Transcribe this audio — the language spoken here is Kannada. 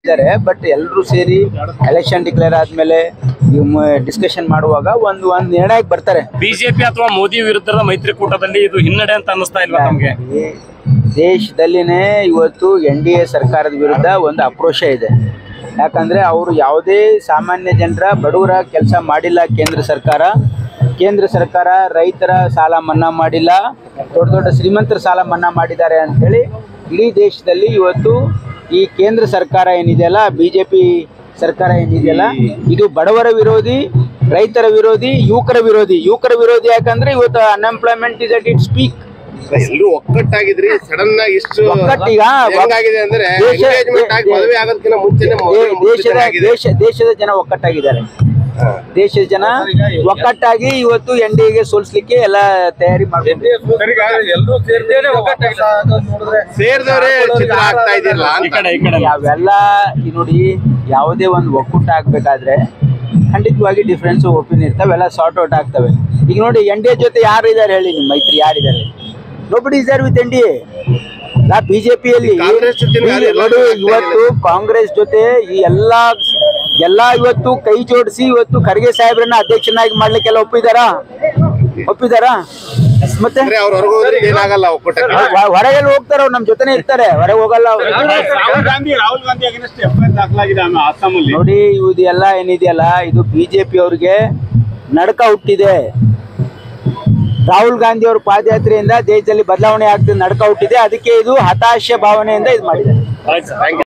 ಇದ್ದಾರೆ ಬಟ್ ಎಲ್ಲರೂ ಸೇರಿ ಎಲೆಕ್ಷನ್ ಡಿಕ್ಲೇರ್ ಆದ್ಮೇಲೆ ಡಿಸ್ಕಷನ್ ಮಾಡುವಾಗ ಒಂದು ಒಂದು ನಿರ್ಣಯಕ್ಕೆ ಬರ್ತಾರೆ ಬಿಜೆಪಿ ಅಥವಾ ಮೋದಿ ವಿರುದ್ಧದ ಮೈತ್ರಿಕೂಟದಲ್ಲಿ ಇದು ಹಿನ್ನಡೆ ಅಂತ ಅನ್ನಿಸ್ತಾ ಇಲ್ವಾ ತಮ್ಗೆ ಈ ದೇಶದಲ್ಲಿನೇ ಇವತ್ತು ಎನ್ ಡಿ ಎ ಸರ್ಕಾರದ ವಿರುದ್ಧ ಒಂದು ಆಕ್ರೋಶ ಇದೆ ಯಾಕಂದ್ರೆ ಅವರು ಯಾವುದೇ ಸಾಮಾನ್ಯ ಜನರ ಬಡವರ ಕೆಲಸ ಮಾಡಿಲ್ಲ ಕೇಂದ್ರ ಸರ್ಕಾರ ಕೇಂದ್ರ ಸರ್ಕಾರ ರೈತರ ಸಾಲ ಮನ್ನಾ ಮಾಡಿಲ್ಲ ದೊಡ್ಡ ದೊಡ್ಡ ಶ್ರೀಮಂತರ ಸಾಲ ಮನ್ನಾ ಮಾಡಿದ್ದಾರೆ ಅಂಥೇಳಿ ಇಡೀ ದೇಶದಲ್ಲಿ ಇವತ್ತು ಈ ಕೇಂದ್ರ ಸರ್ಕಾರ ಏನಿದೆಯಲ್ಲ ಬಿ ಜೆ ಪಿ ಸರ್ಕಾರ ಏನಿದೆಯಲ್ಲ ಇದು ಬಡವರ ವಿರೋಧಿ ರೈತರ ವಿರೋಧಿ ಯುವಕರ ವಿರೋಧಿ ಯುವಕರ ವಿರೋಧಿ ಯಾಕಂದ್ರೆ ಇವತ್ತು unemployment is at its peak ಎಲ್ಲರೂ ಒಕ್ಕಟ್ಟಾಗಿದ್ರಿ ಸಡನ್ ಆಗಿ ಇಷ್ಟು ಒಕ್ಕಟ್ಟೀಗ ಹೆಂಗಾಗಿದೆ ಅಂದ್ರೆ ದೇಶ- ಎಂಗೇಜ್ಮೆಂಟ್ ಆಗಿ ಮದುವೆ ಆಗೋದಕ್ಕಿಂತ ಮುಂಚೆನೆ ದೇ- ದೇಶದ ದೇಶ ದೇಶದ ಜನ ಒಕ್ಕಟ್ಟಾಗಿದ್ದಾರೆ ದೇಶದ ಜನ ಒಕ್ಕಟ್ಟಾಗಿ ಇವತ್ತು ಎನ್ ಡಿ ಎಗೆ ಸೋಲಿಸ್ಲಿಕ್ಕೆ ಎಲ್ಲ ತಯಾರಿ ಮಾಡ್ಕೊಂಡು ಎಲ್ಲರೂ ಸೇರ್ದೇನೆ ಸೇರಿದವರೇ ಚಿತ್ರ ಆಗ್ತಾ ಇದಿರಲ್ಲ ಈ ಅಂತ ಕಡೆ ಈ ಕಡೆ ಅವೆಲ್ಲ ಈ ನೋಡಿ ಯಾವುದೇ ಒಂದು ಒಕ್ಕೂಟ ಆಗ್ಬೇಕಾದ್ರೆ ಖಂಡಿತವಾಗಿ ಡಿಫ್ರೆನ್ಸ್ ಒಪಿನಿಯನ್ ಇರ್ತವೆ ಎಲ್ಲ ಸಾರ್ಟ್ ಔಟ್ ಆಗ್ತವೆ ಈಗ ನೋಡಿ ಎನ್ ಡಿ ಎ ಜೊತೆ ಯಾರು ಇದ್ದಾರೆ ಹೇಳಿ ನಿಮ್ಮ ಮೈತ್ರಿ ಯಾರಿದ್ದಾರೆ nobody is with N D A ನಾ ಬಿಜೆಪಿಯಲ್ಲಿ ಕಾಂಗ್ರೆಸ್ ಜೊತೆ ಯಾರು ಎಲ್ಲ ನೋಡಿ ಆಗ್ತಾ ಇವತ್ತು ಕಾಂಗ್ರೆಸ್ ಜೊತೆ ಈ ಎಲ್ಲಾ ಎಲ್ಲಾ ಇವತ್ತು ಕೈ ಜೋಡಿಸಿ ಇವತ್ತು ಖರ್ಗೆ ಸಾಹೇಬ್ರನ್ನ ಅಧ್ಯಕ್ಷನಾಗಿ ಮಾಡ್ಲಿಕ್ಕೆಲ್ಲ ಒಪ್ಪಿದಾರಾ ಒಪ್ಪಿದಾರಾ ಮತ್ತೆ ಅಂದ್ರೆ ಅವ್ರ ಹೊರಗೆ ಹೋದ್ರೆ ಏನಾಗಲ್ಲ ಒಕ್ಕೂಟಕ್ಕೆ ಹೊ- ಹೊರಗೆಲ್ಲ ಹೋಗ್ತಾರ ಅವ್ರು ನಮ್ ಜೊತೆನೆ ಇರ್ತಾರೆ ಹೊರಗೆ ಹೋಗಲ್ಲ ಅವ್ರು. Rahul Gandhi Rahul Gandhi against F I ದಾಖಲಾಗಿದೆ ಆಮೇಲೆ ಅಸ್ಸಾಮಲ್ಲಿ ನೋಡಿ ಇದೆಲ್ಲ ಏನಿದೆಯಲ್ಲ ಇದು ಬಿಜೆಪಿ ಅವ್ರಿಗೆ ನಡಕ ಹುಟ್ಟಿದೆ ರಾಹುಲ್ ಗಾಂಧಿ ಅವ್ರ ಪಾದಯಾತ್ರೆಯಿಂದ ದೇಶದಲ್ಲಿ ಬದಲಾವಣೆ ಆಗ್ತದೆ ನಡಕ ಹುಟ್ಟಿದೆ ಅದಕ್ಕೆ ಇದು ಹತಾಶ ಭಾವನೆಯಿಂದ ಇದು ಮಾಡಿದ್ದಾರೆ ಆಯ್ತು ಸರ್